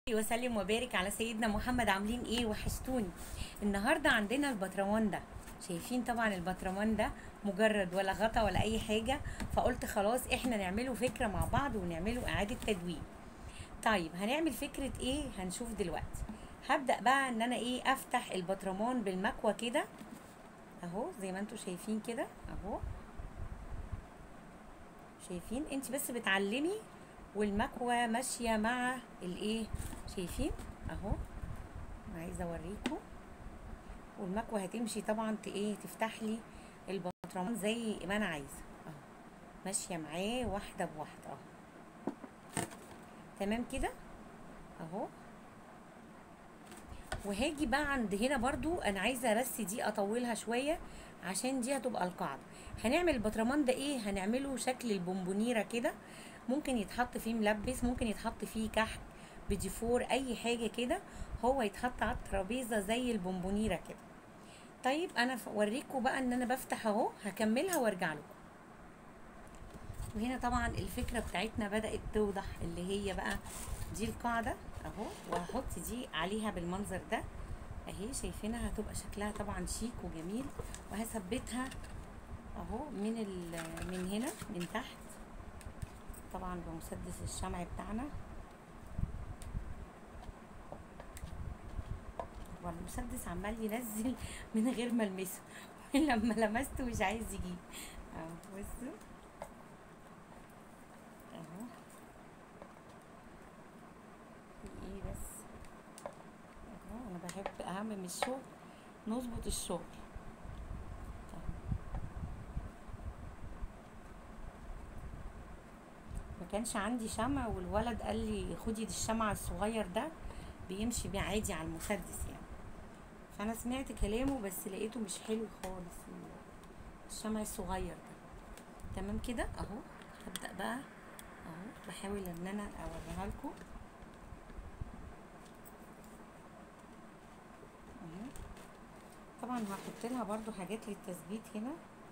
وسلم وبارك على سيدنا محمد عاملين ايه وحشتوني النهارده عندنا البطرمان ده شايفين طبعا البطرمان ده مجرد ولا غطا ولا اي حاجه فقلت خلاص احنا نعمله فكره مع بعض ونعمله اعاده تدوين طيب هنعمل فكره ايه هنشوف دلوقتي هبدا بقى ان انا ايه افتح البطرمان بالمكوه كده اهو زي ما انتم شايفين كده اهو شايفين انت بس بتعلمي والمكوة ماشية مع الايه شايفين اهو انا عايزة اوريكم والمكوة هتمشي طبعا ت- ايه تفتح لي البطرمان زي ما انا عايزة اهو ماشية معاه واحدة بواحدة اهو تمام كده اهو وهاجي بقى عند هنا برضو انا عايزة بس دي اطولها شوية عشان دي هتبقى القاعدة هنعمل البطرمان ده ايه هنعمله شكل البونبونيرة كده ممكن يتحط فيه ملبس ممكن يتحط فيه كحك بديفور اي حاجة كده هو يتحط على الترابيزة زي البونبونيرة كده طيب انا اوريكم بقى ان انا بفتح اهو هكملها وارجع لكم وهنا طبعا الفكرة بتاعتنا بدأت توضح اللي هي بقى دي القاعدة اهو وهحط دي عليها بالمنظر ده اهي شايفينها هتبقى شكلها طبعا شيك وجميل وهثبتها اهو من ال- من هنا من تحت طبعا بمسدس الشمع بتاعنا هو المسدس عمال ينزل من غير ما المسه لما لمسته مش عايز يجيب اهو بصوا اهو في ايه بس اهو انا بحب اهم من الشغل نظبط الشغل ما كانش عندي شمع والولد قال لي خدي دي الشمع الصغير ده بيمشي بيه عادي على المسدس يعني فانا سمعت كلامه بس لقيته مش حلو خالص الشمع الصغير ده تمام كده اهو هبدا بقى اهو بحاول ان انا اوريها لكم اهو طبعا هحط لها برضو حاجات للتثبيت هنا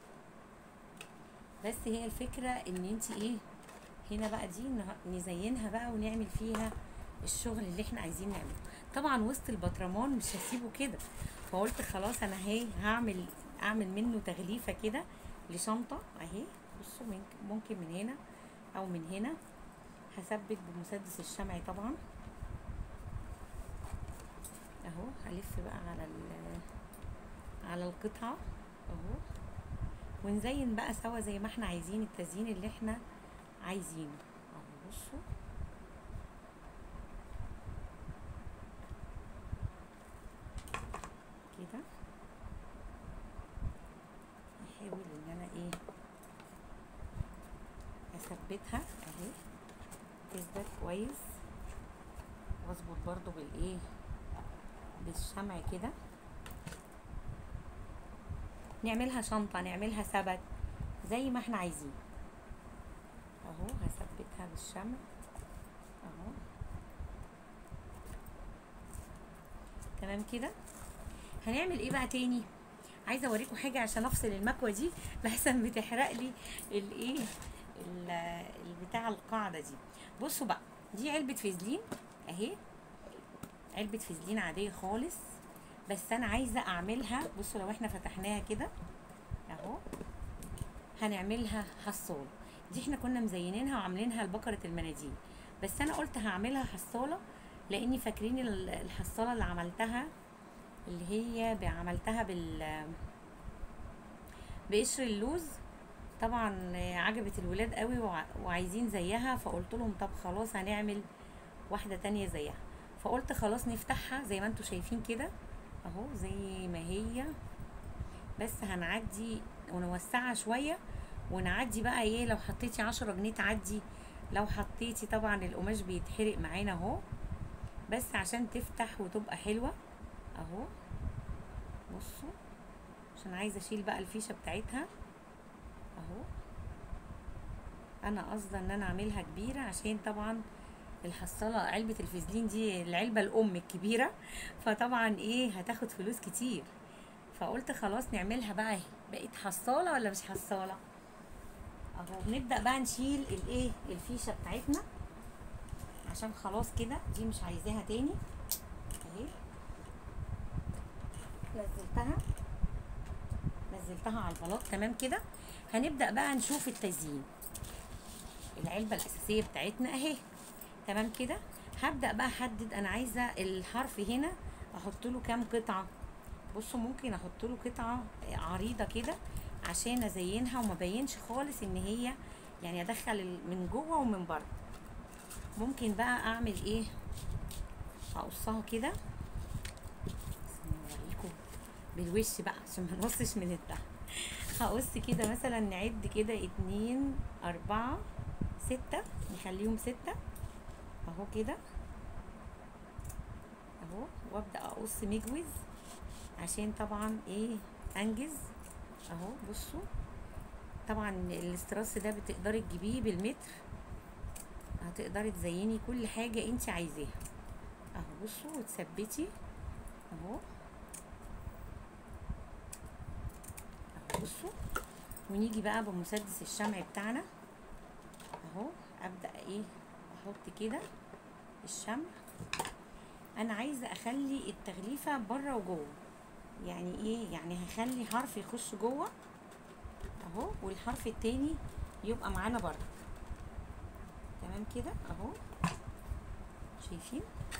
بس هي الفكره ان انت ايه هنا بقى دي نه- نزينها بقى ونعمل فيها الشغل اللي احنا عايزين نعمله طبعا وسط البطرمان مش هسيبه كده فقلت خلاص انا اهي هعمل اعمل منه تغليفه كده لشنطه اهي بصوا من- ممكن من هنا او من هنا هثبت بمسدس الشمع طبعا اهو هلف بقى على ال- على القطعه اهو ونزين بقى سوا زي ما احنا عايزين التزيين اللي احنا عايزينه اهو بصوا كده احاول ان انا ايه اثبتها اهي تثبت كويس واظبط برضو بالايه بالشمع كده نعملها شنطة نعملها سبت زي ما احنا عايزين اهو هثبتها بالشمع اهو تمام كده هنعمل ايه بقى تاني عايزه اوريكم حاجه عشان افصل المكوه دي لحسن بتحرق لي الايه ال- البتاع القاعده دي بصوا بقى دي علبه فازلين اهي علبه فازلين عاديه خالص بس انا عايزه اعملها بصوا لو احنا فتحناها كده اهو هنعملها حصاله دي احنا كنا مزينينها وعاملينها لبقره المناديل بس انا قلت هعملها حصاله لاني فاكرين ال- الحصاله اللي عملتها اللي هي ب- عملتها بال بقشر اللوز طبعا عجبت الولاد قوي وع- وعايزين زيها فقلت لهم طب خلاص هنعمل واحده تانية زيها فقلت خلاص نفتحها زي ما انتم شايفين كده اهو زي ما هي بس هنعدي ونوسعها شويه ونعدي بقى ايه لو حطيتي عشرة جنيه تعدي لو حطيتي طبعا القماش بيتحرق معانا اهو بس عشان تفتح وتبقى حلوه اهو بصوا عشان عايزه اشيل بقى الفيشه بتاعتها اهو انا قصده ان انا اعملها كبيره عشان طبعا الحصاله علبه الفازلين دي العلبه الام الكبيره فطبعا ايه هتاخد فلوس كتير فقلت خلاص نعملها بقى بقت حصاله ولا مش حصاله اهو بنبدا بقى نشيل الايه الفيشه بتاعتنا عشان خلاص كده دي مش عايزاها تاني اهي نزلتها نزلتها على البلاط تمام كده هنبدا بقى نشوف التزيين العلبه الاساسيه بتاعتنا اهي تمام كده هبدا بقى احدد انا عايزه الحرف هنا احط له كام قطعه بصوا ممكن احط له قطعه عريضه كده عشان ازينها وما بينش خالص ان هي يعني ادخل ال- من جوه ومن بره ممكن بقى اعمل ايه اقصها كده بسم الله عليكم بالوش بقى عشان ما نقصش من التحت هقص كده مثلا نعد كده اتنين اربعة ستة نخليهم ستة اهو كده اهو وابدا اقص مجوز عشان طبعا ايه انجز اهو بصوا طبعا الاستراس ده بتقدري تجيبيه بالمتر هتقدري تزيني كل حاجة انت عايزاها اهو بصوا وتثبتي اهو اهو بصوا ونيجي بقى بمسدس الشمع بتاعنا اهو ابدا ايه احط كده الشمع انا عايزه اخلي التغليفه بره وجوه يعني ايه يعني هخلي حرف يخش جوه اهو والحرف التاني يبقى معانا بره تمام كده اهو شايفين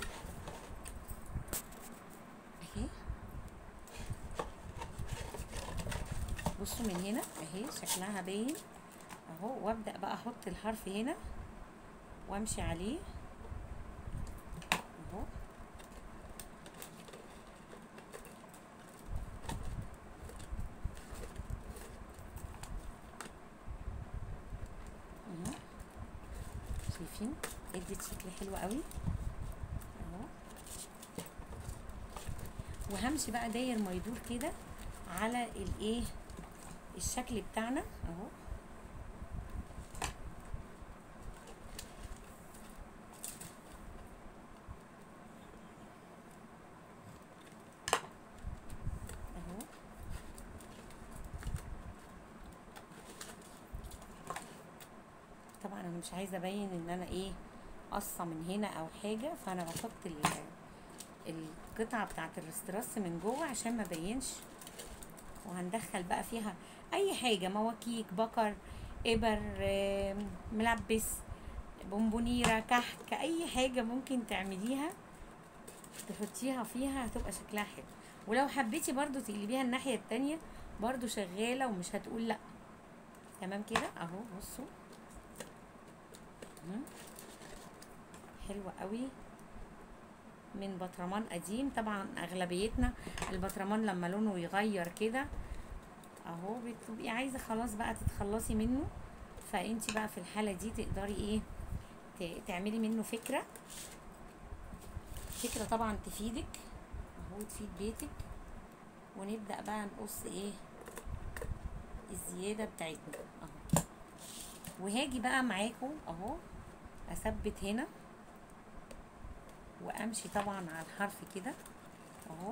اهي بصوا من هنا اهي شكلها باين اهو وابدا بقى احط الحرف هنا وامشي عليه اهو اهو شايفين ادت شكل حلو قوي اهو وهمشي بقى داير ما يدور كده على الايه الشكل بتاعنا اهو اهو طبعا انا مش عايزه ابين ان انا ايه قصه من هنا او حاجه فانا بحط ال- القطعه بتاعه الاستراس من جوه عشان ما بينش وهندخل بقى فيها اي حاجه مواكيك بكر ابر آم، ملبس بونبونيره كحك اي حاجه ممكن تعمليها تحطيها فيها هتبقى شكلها حلو ولو حبيتي برضو تقلبيها الناحيه التانية برضو شغاله ومش هتقول لا تمام كده اهو بصوا مم. حلوة قوي من بطرمان قديم طبعا اغلبيتنا البطرمان لما لونه يغير كده اهو بتبقي عايزه خلاص بقى تتخلصي منه فانت بقى في الحاله دي تقدري ايه ت- تعملي منه فكره فكره طبعا تفيدك اهو تفيد بيتك ونبدا بقى نقص ايه الزياده بتاعتنا اهو وهاجي بقى معاكم اهو اثبت هنا وامشي طبعا على الحرف كده اهو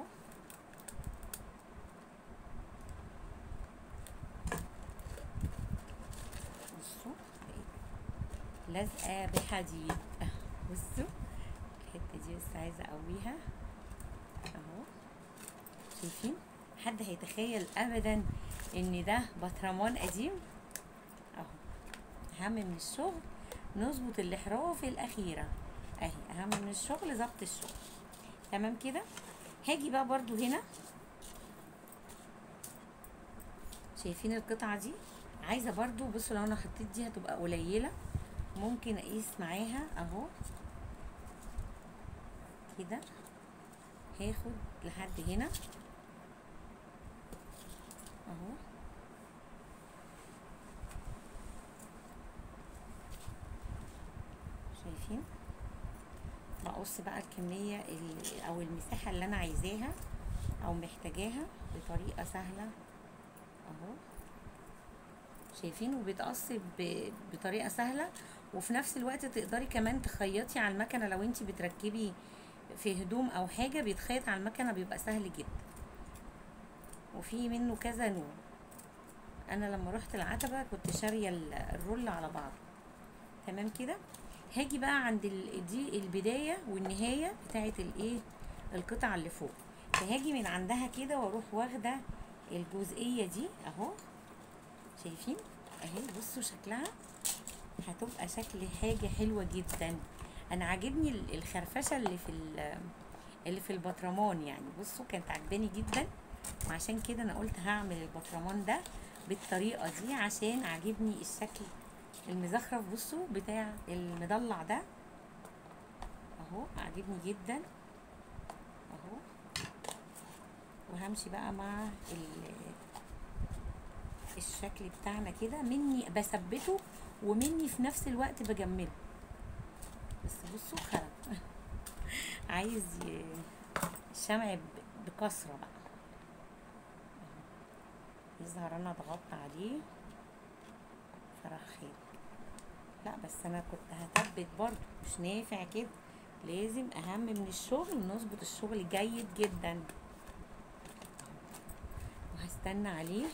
بصوا لازقه بحديد بصوا الحته دي بس عايزه اقويها اهو شايفين حد هيتخيل ابدا ان ده بطرمان قديم اهو اهم من الشغل نظبط الاحراف الاخيره اهي اهم من الشغل ظبط الشغل تمام كده هاجي بقى برضو هنا شايفين القطعه دي عايزه برضو بصوا لو انا حطيت دي هتبقى قليله ممكن اقيس معاها اهو كده هاخد لحد هنا اهو شايفين بقص بقى الكمية ال- او المساحة اللي انا عايزاها او محتاجاها بطريقة سهلة اهو شايفين وبيتقص ب- بطريقة سهلة وفي نفس الوقت تقدري كمان تخيطي على المكنة لو انت بتركبي في هدوم او حاجة بيتخيط على المكنة بيبقى سهل جدا وفي منه كذا نوع انا لما رحت العتبة كنت شارية ال- الرول على بعض تمام كده هاجي بقى عند ال... دي البدايه والنهايه بتاعه الايه القطعه اللي فوق فهاجي من عندها كده واروح واخده الجزئيه دي اهو شايفين اهي بصوا شكلها هتبقى شكل حاجه حلوه جدا انا عاجبني ال- الخرفشه اللي في ال- اللي في البطرمان يعني بصوا كانت عجباني جدا وعشان كده انا قلت هعمل البطرمان ده بالطريقه دي عشان عاجبني الشكل المزخرف بصوا بتاع المضلع ده اهو عاجبني جدا اهو وهمشي بقى مع ال- الشكل بتاعنا كده مني بثبته ومني في نفس الوقت بجمله بس بصوا خرب عايز ي- الشمع ب- بكثرة بقى يظهر انا ضغطت عليه فراح خير لا بس انا كنت هثبت برضو مش نافع كده لازم اهم من الشغل نظبط الشغل جيد جدا وهستنى عليه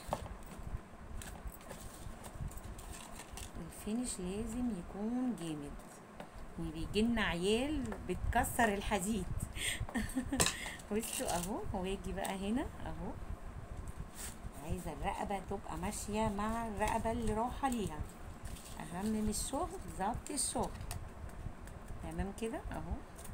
الفينش لازم يكون جامد يعني بيجيلنا عيال بتكسر الحديد بصوا اهو واجي بقى هنا اهو عايزه الرقبه تبقى ماشيه مع الرقبه اللي رايحه ليها اهم من الشغل ظبط الشغل تمام كده اهو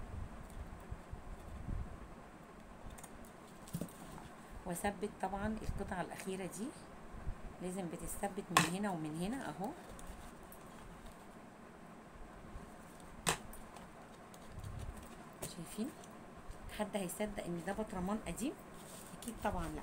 واثبت طبعا القطعه الاخيره دي لازم بتثبت من هنا ومن هنا اهو شايفين حد هيصدق ان ده بطرمان قديم اكيد طبعا لا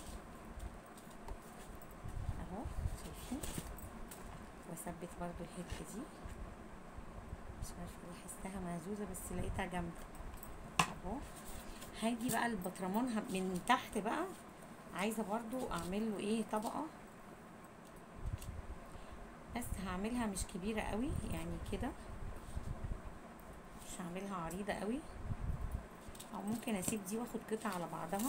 اهو شايفين واثبت برضو الحته دي مش عارفه بحسها مهزوزه بس لقيتها جامده اهو هاجي بقى البطرمان ه- من تحت بقى عايزه برضو اعمل له ايه طبقه بس هعملها مش كبيره قوي يعني كده مش هعملها عريضه قوي او ممكن اسيب دي واخد قطعه على بعضها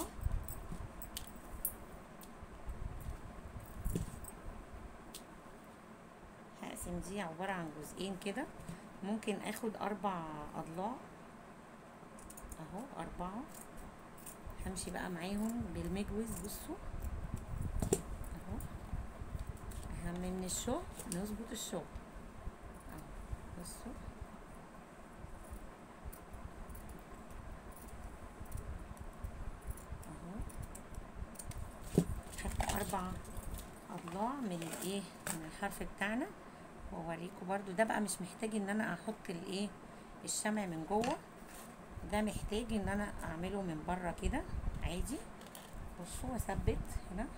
هقسم دي عباره عن جزئين كده ممكن اخد اربع اضلاع اهو اربعه همشي بقى معاهم بالمجوز بصوا اهو اهم من الشغل نظبط الشغل اهو بصوا اهو خدت اربع اضلاع من الايه من الحرف بتاعنا واوريكم برضو ده بقى مش محتاج ان انا احط الايه الشمع من جوه ده محتاج ان انا اعمله من بره كده عادي بصوا واثبت هنا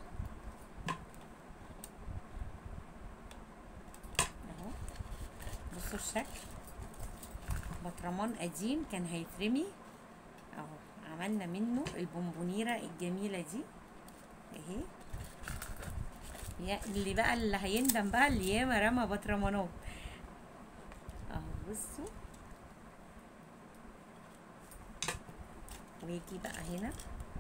اهو بصوا الشكل بطرمان قديم كان هيترمي اهو عملنا منه البونبونيره الجميله دي اهي يا اللي بقى اللي هيندم بقى اللي ياما رمى بطرمانات اهو بصوا ويجي بقى هنا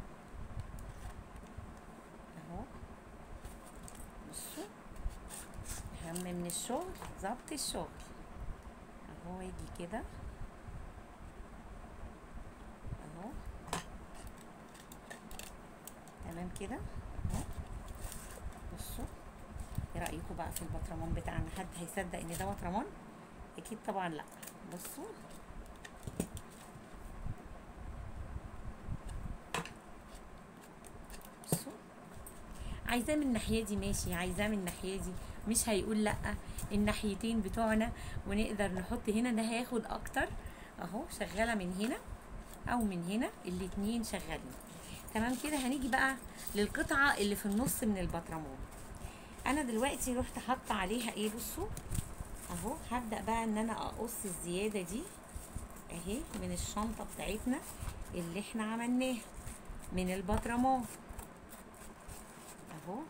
اهو بصوا اهم من الشغل ظبط الشغل اهو يجي كده اهو تمام كده اهو بصوا ايه رايكم بقى في البطرمان بتاعنا حد هيصدق ان ده بطرمان اكيد طبعا لا بصوا بصوا عايزاه من الناحيه دي ماشي عايزاه من الناحيه دي مش هيقول لا الناحيتين بتوعنا ونقدر نحط هنا ده هياخد اكتر اهو شغاله من هنا او من هنا الاتنين شغالين تمام كده هنيجي بقى للقطعه اللي في النص من البطرمان انا دلوقتي رحت حاطه عليها ايه بصوا اهو هبدا بقى ان انا اقص الزياده دي اهي من الشنطه بتاعتنا اللي احنا عملناها من البطرمان اهو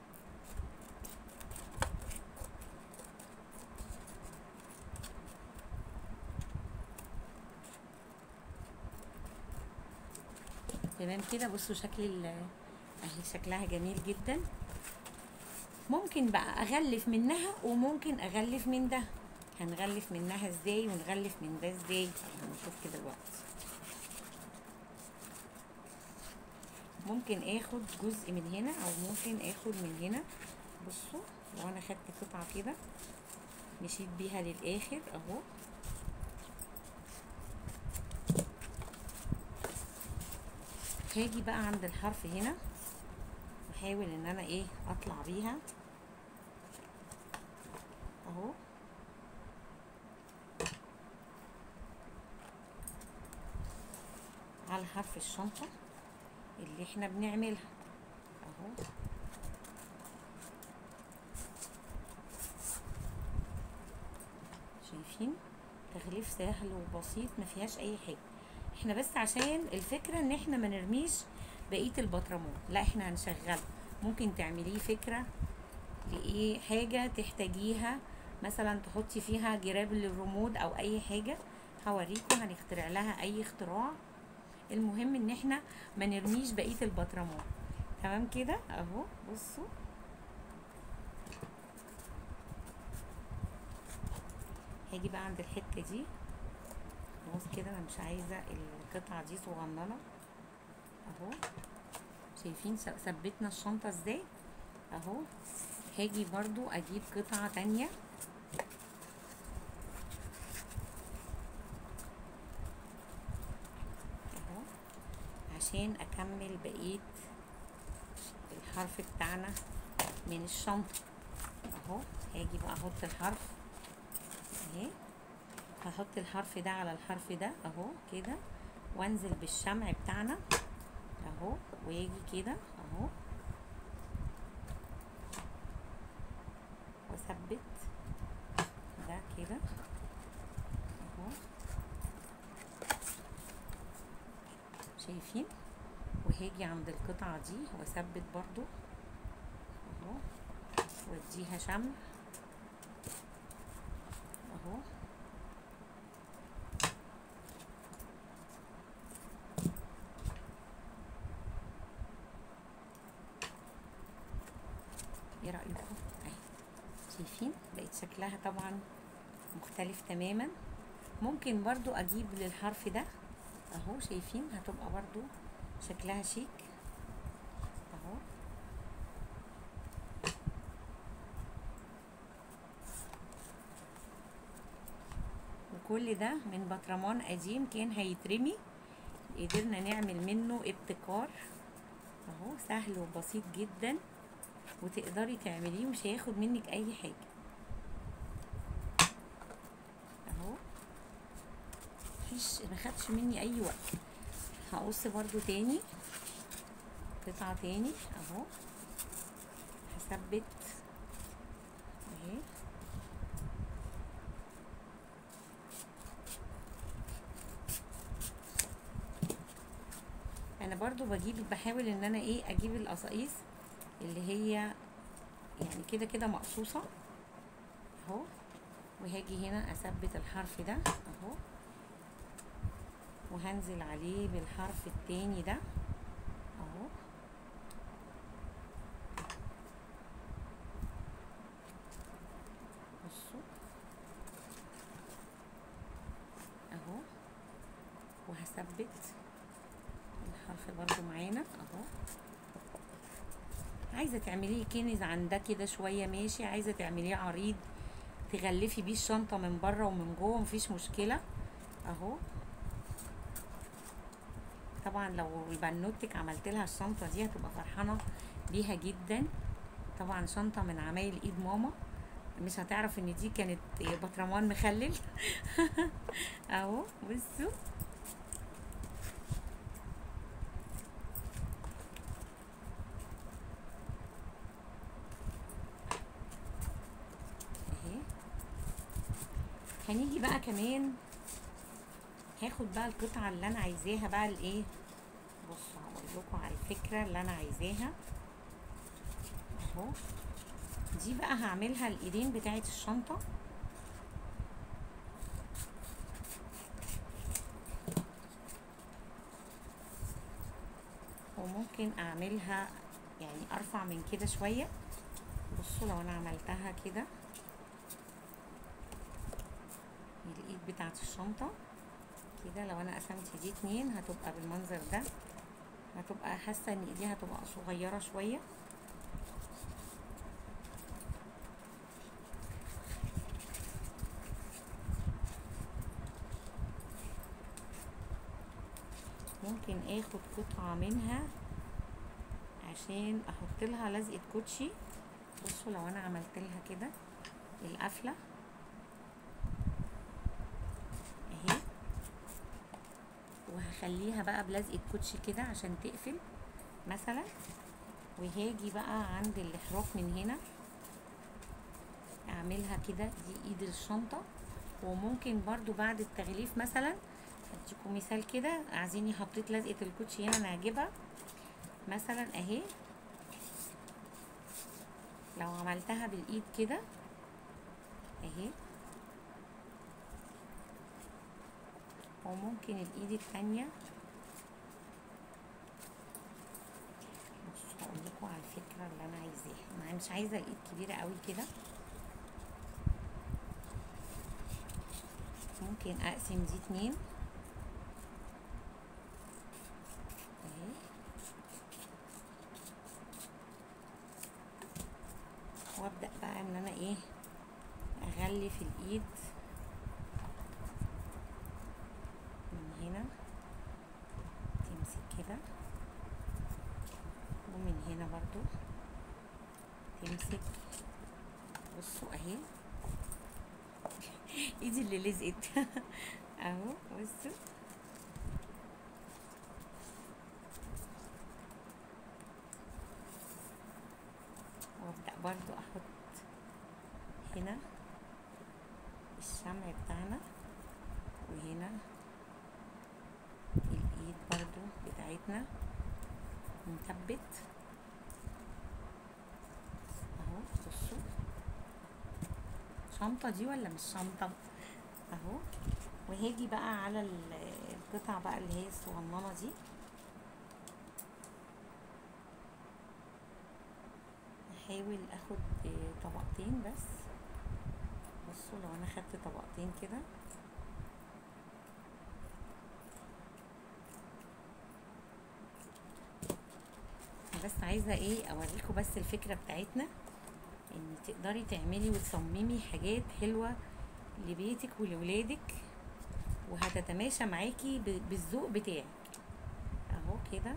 تمام كده بصوا شكل ال اهي شكلها جميل جدا ممكن بقى اغلف منها وممكن اغلف من ده هنغلف منها ازاي ونغلف من ده ازاي هنشوف كده دلوقتي ممكن اخد جزء من هنا او ممكن اخد من هنا بصوا لو انا خدت قطعه كده مشيت بيها للاخر اهو هاجي بقى عند الحرف هنا واحاول ان انا ايه اطلع بيها اهو على حرف الشنطة اللي احنا بنعملها اهو شايفين تغليف سهل وبسيط ما فيهاش اي حاجة احنا بس عشان الفكرة ان احنا ما نرميش بقية البطرمان لا احنا هنشغله ممكن تعمليه فكرة لايه حاجة تحتاجيها مثلا تحطي فيها جراب للرمود او اي حاجة هوريكم هنخترع لها اي اختراع المهم ان احنا ما نرميش بقيه البطرمان تمام كده اهو بصوا هاجي بقى عند الحته دي خلاص كده انا مش عايزه القطعه دي صغننه اهو شايفين ثبتنا الشنطه ازاي اهو هاجي برضو اجيب قطعه تانية عشان اكمل بقيه الحرف بتاعنا من الشنطه اهو هاجي بقى احط الحرف اهي هحط الحرف ده على الحرف ده اهو كده وانزل بالشمع بتاعنا اهو ويجي كده اهو واثبت ده كده اهو شايفين وهاجي عند القطعة دي واثبت برضو اهو واديها شمع اهو ايه رأيكم اهي شايفين بقت شكلها طبعا مختلف تماما ممكن برضو اجيب للحرف ده اهو شايفين هتبقى برضو شكلها شيك اهو وكل ده من بطرمان قديم كان هيترمي قدرنا نعمل منه ابتكار اهو سهل وبسيط جدا وتقدري تعمليه مش هياخد منك اي حاجه اهو مفيش ما خدش مني اي وقت هقص برضو تاني قطعة تاني اهو هثبت اهي انا برضو بجيب بحاول ان انا ايه اجيب القصاقيس اللي هي يعني كده كده مقصوصة اهو وهاجي هنا اثبت الحرف ده اهو وهنزل عليه بالحرف التاني ده اهو بصوا اهو وهثبت الحرف برضو معانا اهو عايزه تعمليه كنز عن ده كده شويه ماشي عايزه تعمليه عريض تغلفي بيه الشنطه من بره ومن جوه مفيش مشكله اهو طبعا لو البنوتك عملت لها الشنطه دي هتبقى فرحانه بيها جدا طبعا شنطه من عمايل ايد ماما مش هتعرف ان دي كانت بطرمان مخلل اهو بصوا اهي هنيجي بقى كمان هاخد بقى القطعة اللي انا عايزاها بقى الايه بصوا هقول لكم على الفكرة اللي انا عايزاها اهو دي بقى هعملها الايدين بتاعت الشنطة وممكن اعملها يعني ارفع من كده شوية بصوا لو انا عملتها كده بتاعت الشنطة كده لو انا قسمت دي اتنين هتبقى بالمنظر ده هتبقى حاسة ان ايديها هتبقى صغيرة شوية ممكن اخد قطعة منها عشان احط لها لزقة كوتشي بصوا لو انا عملت لها كده القفلة اهي وهخليها بقى بلزقة كوتشي كده عشان تقفل مثلا وهاجي بقى عند الاحراف من هنا اعملها كده دي ايد الشنطة وممكن برضو بعد التغليف مثلا هديكم مثال كده عايزيني حطيت لزقة الكوتشي هنا انا هجيبها مثلا اهي لو عملتها بالايد كده اهي وممكن الايد التانية بصوا هقول لكم على الفكرة اللي انا عايزاها انا مش عايزة الايد كبيرة قوي كده ممكن اقسم دي اتنين اهي وابدا بقى ان انا ايه اغلف الايد من هنا تمسك كده ومن هنا برضو تمسك بصوا اهي ايدي اللي لزقت اهو بصوا وابدا برضو احط هنا الشمع بتاعنا وهنا الايد برضو بتاعتنا نثبت اهو بصوا شنطة دي ولا مش شنطة اهو وهاجي بقى على القطع بقى اللي هي الصغننة دي احاول اخد طبقتين بس بصوا لو انا خدت طبقتين كده بس عايزه ايه اوريكم بس الفكره بتاعتنا ان تقدري تعملي وتصممي حاجات حلوه لبيتك ولولادك وهتتماشى معاكي بالذوق بتاعك اهو كده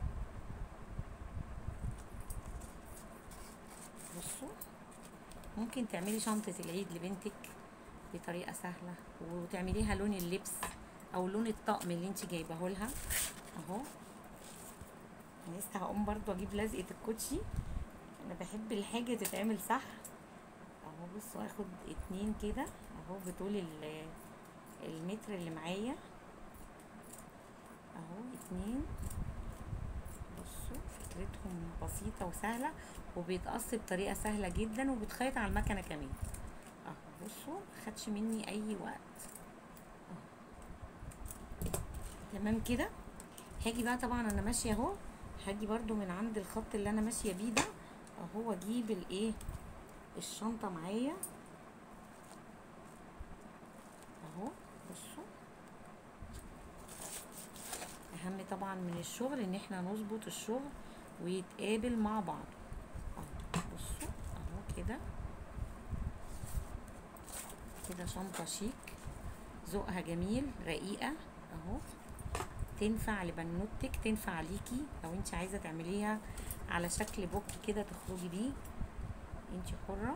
بصوا ممكن تعملي شنطة العيد لبنتك بطريقة سهلة وتعمليها لون اللبس او لون الطقم اللي انت جايباه لها اهو لسه هقوم برضو اجيب لزقة الكوتشي انا بحب الحاجة تتعمل صح اهو بصوا اخد اتنين كده اهو بطول المتر اللي معايا اهو اتنين بصوا فكرتهم بسيطة وسهلة وبيتقص بطريقة سهلة جدا وبتخيط على المكنة كمان اهو بصوا مخدش مني اي وقت أهو. تمام كده هاجي بقى طبعا انا ماشية اهو هاجي برضو من عند الخط اللي انا ماشية بيه ده اهو اجيب الايه الشنطة معايا اهو بصوا اهم طبعا من الشغل ان احنا نظبط الشغل ويتقابل مع بعض اهو بصوا اهو كده كده شنطة شيك ذوقها جميل رقيقة اهو تنفع لبنوتك تنفع ليكي لو انت عايزة تعمليها على شكل بوك كده تخرجي بيه انت حرة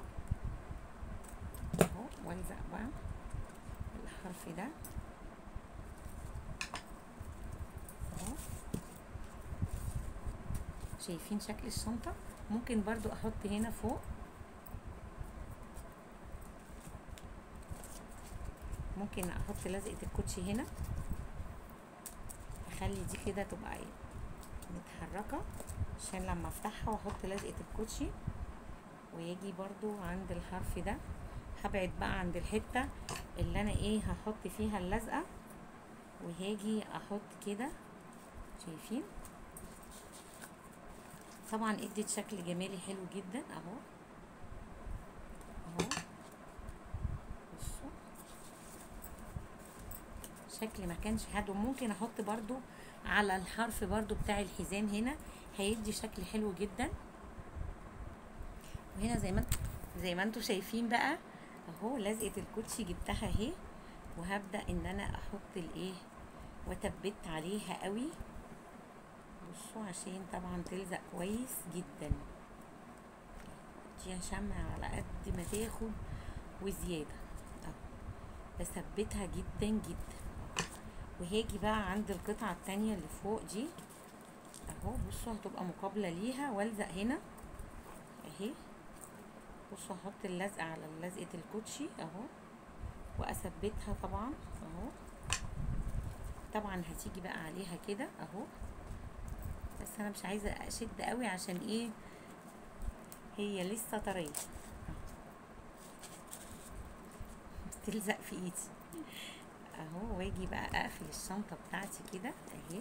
اهو والزق بقى الحرف ده اهو شايفين شكل الشنطة ممكن برضو احط هنا فوق ممكن احط لزقة الكوتشي هنا اخلي دي كده تبقى ايه متحركة عشان لما افتحها واحط لزقة الكوتشي ويجي برضو عند الحرف ده هبعد بقى عند الحتة اللي انا ايه هحط فيها اللزقة وهاجي احط كده شايفين طبعا ادت شكل جمالي حلو جدا اهو اهو بصوا شكل ما كانش حد وممكن احط برضو على الحرف برضو بتاع الحزام هنا هيدي شكل حلو جدا وهنا زي ما زي ما انتوا شايفين بقى اهو لزقه الكوتشي جبتها اهي وهبدا ان انا احط الايه وثبت عليها قوي بصوا عشان طبعا تلزق كويس جدا دي شمع على قد ما تاخد وزياده اهو بثبتها جدا جدا وهاجي بقى عند القطعه التانية اللي فوق دي اهو بصوا هتبقى مقابله ليها والزق هنا اهي بصوا احط اللزقه على لزقه الكوتشي اهو واثبتها طبعا اهو طبعا هتيجي بقى عليها كده اهو بس انا مش عايزه اشد قوي عشان ايه هي لسه طريه تلزق في ايدي اهو واجي بقى اقفل الشنطه بتاعتي كده اهي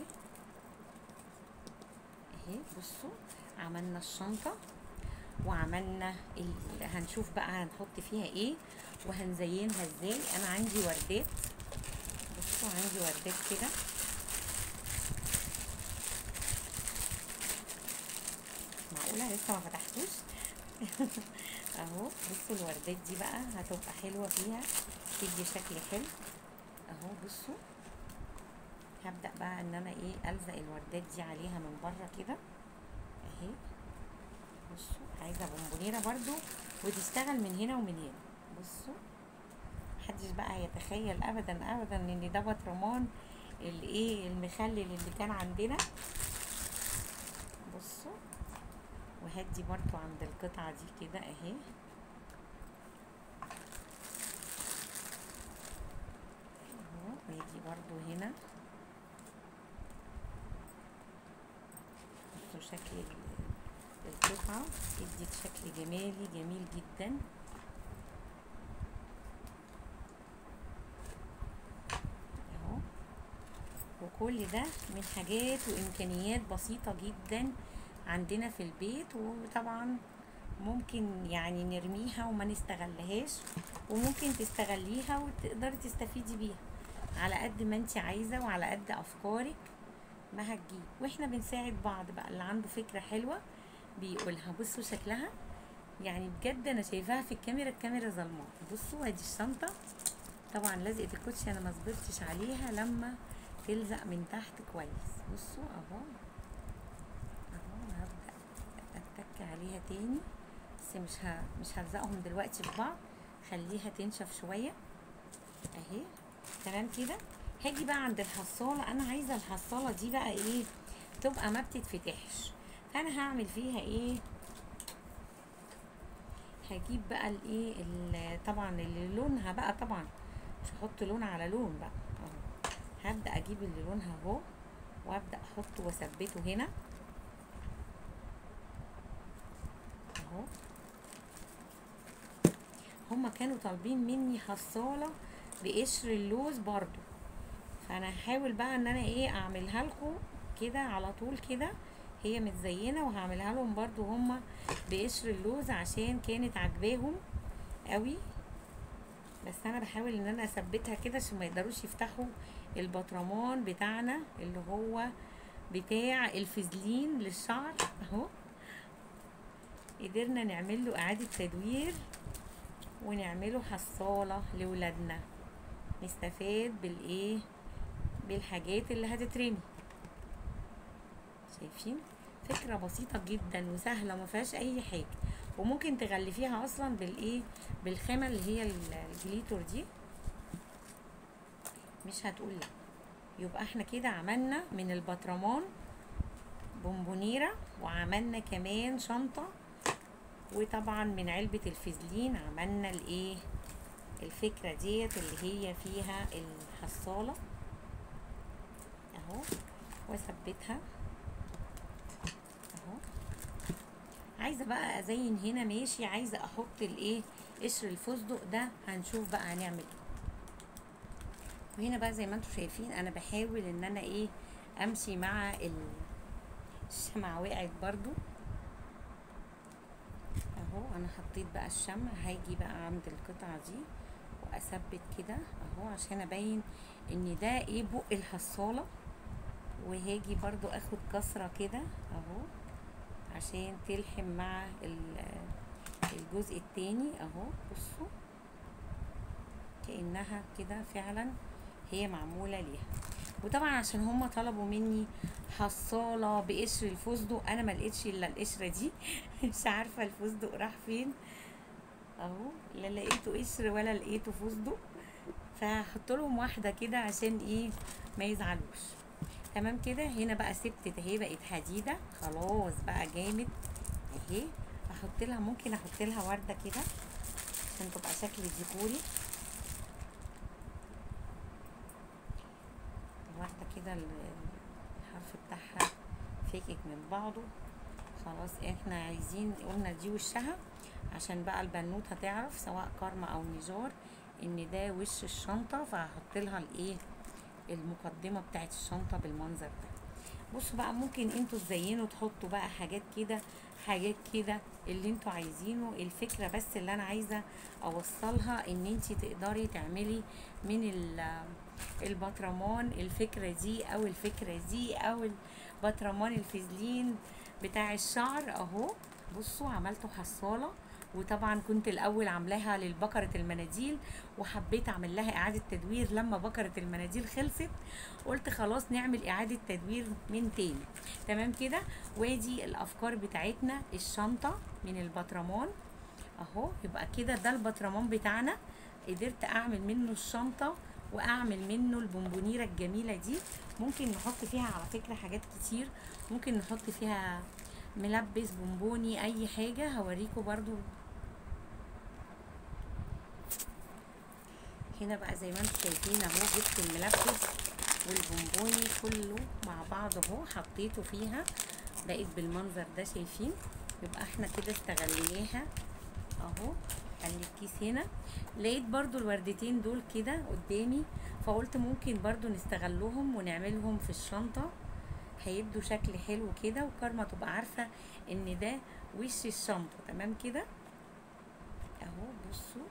اهي بصوا عملنا الشنطه وعملنا ال... هنشوف بقى هنحط فيها ايه وهنزينها ازاي انا عندي وردات بصوا عندي وردات كده معقولة لسه ما فتحتوش اهو بصوا الوردات دي بقى هتبقى حلوة فيها تدي شكل حلو اهو بصوا هبدأ بقى ان انا ايه الزق الوردات دي عليها من بره كده اهي بصوا عايزه بونبونيره برضو وتشتغل من هنا ومن هنا بصوا محدش بقى يتخيل ابدا ابدا ان ده بطرمان الايه المخلل اللي كان عندنا بصوا وهدي برضو عند القطعه دي كده اهي اهو ويجي برضو هنا بصوا شكل القطعة تدي شكل جمالي جميل جدا اهو وكل ده من حاجات وامكانيات بسيطة جدا عندنا في البيت وطبعا ممكن يعني نرميها وما نستغلهاش وممكن تستغليها وتقدري تستفيدي بيها على قد ما انت عايزة وعلى قد افكارك ما هتجيب واحنا بنساعد بعض بقى اللي عنده فكرة حلوة بيقولها بصوا شكلها يعني بجد انا شايفاها في الكاميرا الكاميرا ظلمه بصوا ادي الشنطه طبعا لزقه الكوتشي انا ما صبرتش عليها لما تلزق من تحت كويس بصوا اهو اهو هبدا اتك عليها تاني بس مش ه... مش هلزقهم دلوقتي في بعض خليها تنشف شويه اهي تمام كده هاجي بقى عند الحصاله انا عايزه الحصاله دي بقى ايه تبقى ما بتتفتحش فانا هعمل فيها ايه هجيب بقى الايه طبعا اللي لونها بقى طبعا مش هحط لون على لون بقى اهو هبدا اجيب اللي لونها اهو وابدا احطه واثبته هنا اهو هما كانوا طالبين مني حصاله بقشر اللوز برضو فانا هحاول بقى ان انا ايه اعملها لكم كده على طول كده هي متزينه وهعملها لهم برضو هما بقشر اللوز عشان كانت عجباهم قوي بس انا بحاول ان انا اثبتها كده عشان ما يقدروش يفتحوا البطرمان بتاعنا اللي هو بتاع الفازلين للشعر اهو قدرنا نعمل له اعاده تدوير ونعمله حصاله لولادنا نستفاد بالايه بالحاجات اللي هتترمي شايفين فكرة بسيطة جدا وسهلة ما فيهاش اي حاجة وممكن تغلفيها اصلا بالايه بالخامة اللي هي الجليتور دي مش هتقول لا يبقى احنا كده عملنا من البطرمان بونبونيرة وعملنا كمان شنطة وطبعا من علبة الفازلين عملنا الايه الفكرة ديت اللي هي فيها الحصالة اهو واثبتها اهو عايزه بقى ازين هنا ماشي عايزه احط الايه قشر الفستق ده هنشوف بقى هنعمل ايه وهنا بقى زي ما انتم شايفين انا بحاول ان انا ايه امشي مع الشمعة وقعت برضو اهو انا حطيت بقى الشمع هاجي بقى عند القطعة دي واثبت كده اهو عشان ابين ان ده ايه بق الحصاله وهاجي برضو اخد كسره كده اهو عشان تلحم مع الجزء التاني اهو بصوا كانها كده فعلا هي معموله ليها وطبعا عشان هما طلبوا مني حصاله بقشر الفستق انا ما لقيتش الا القشره دي مش عارفه الفستق راح فين اهو لا لقيته قشر ولا لقيته فستق فهحط لهم واحده كده عشان ايه ما يزعلوش تمام كده هنا بقى سبت اهي بقت حديده خلاص بقى جامد اهي احط لها ممكن احط لها ورده كده عشان تبقى شكل ديكوري واحده كده الحرف بتاعها فيكك من بعضه خلاص احنا عايزين قلنا دي وشها عشان بقى البنوته تعرف سواء كارما او نزار ان ده وش الشنطه فهحط لها الايه المقدمه بتاعت الشنطه بالمنظر ده بصوا بقى ممكن انتوا تزينوا تحطوا بقى حاجات كده حاجات كده اللي انتوا عايزينه الفكره بس اللي انا عايزه اوصلها ان انت تقدري تعملي من البطرمان الفكره دي او الفكره دي او البطرمان الفازلين بتاع الشعر اهو بصوا عملته حصاله وطبعا كنت الاول عاملاها للبكره المناديل وحبيت اعمل لها اعاده تدوير لما بكره المناديل خلصت قلت خلاص نعمل اعاده تدوير من تاني تمام كده وادي الافكار بتاعتنا الشنطه من البطرمان اهو يبقى كده ده البطرمان بتاعنا قدرت اعمل منه الشنطه واعمل منه البونبونيره الجميله دي ممكن نحط فيها على فكره حاجات كتير ممكن نحط فيها ملبس بونبوني اي حاجه هوريكم برضو هنا بقى زي ما انتم شايفين اهو جبت الملبس والبونبوني كله مع بعض اهو حطيته فيها بقت بالمنظر ده شايفين يبقى احنا كده استغليناها اهو الكيس هنا لقيت برضو الوردتين دول كده قدامي فقلت ممكن برضو نستغلهم ونعملهم في الشنطة هيبدوا شكل حلو كده وكارما تبقى عارفة ان ده وش الشنطة تمام كده اهو بصوا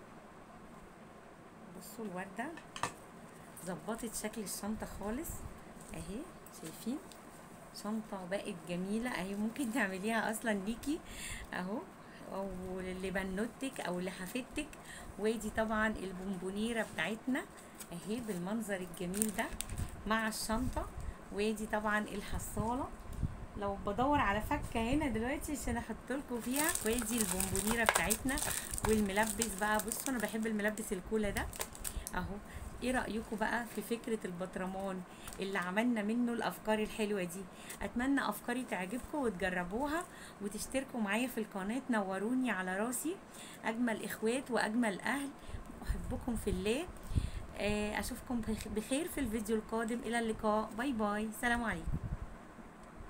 بصوا الوردة ظبطت شكل الشنطة خالص اهي شايفين شنطة بقت جميلة اهي ممكن تعمليها اصلا ليكي اهو او لبنوتك او لحفيدتك ودي طبعا البونبونيرة بتاعتنا اهي بالمنظر الجميل ده مع الشنطة ودي طبعا الحصالة لو بدور على فكه هنا دلوقتي عشان احط لكم فيها ودي البونبونيره بتاعتنا والملبس بقى بصوا انا بحب الملبس الكولا ده اهو ايه رايكم بقى في فكره البطرمان اللي عملنا منه الافكار الحلوه دي اتمنى افكاري تعجبكم وتجربوها وتشتركوا معايا في القناه تنوروني على راسي اجمل اخوات واجمل اهل احبكم في الله اشوفكم بخير في الفيديو القادم الى اللقاء باي باي سلام عليكم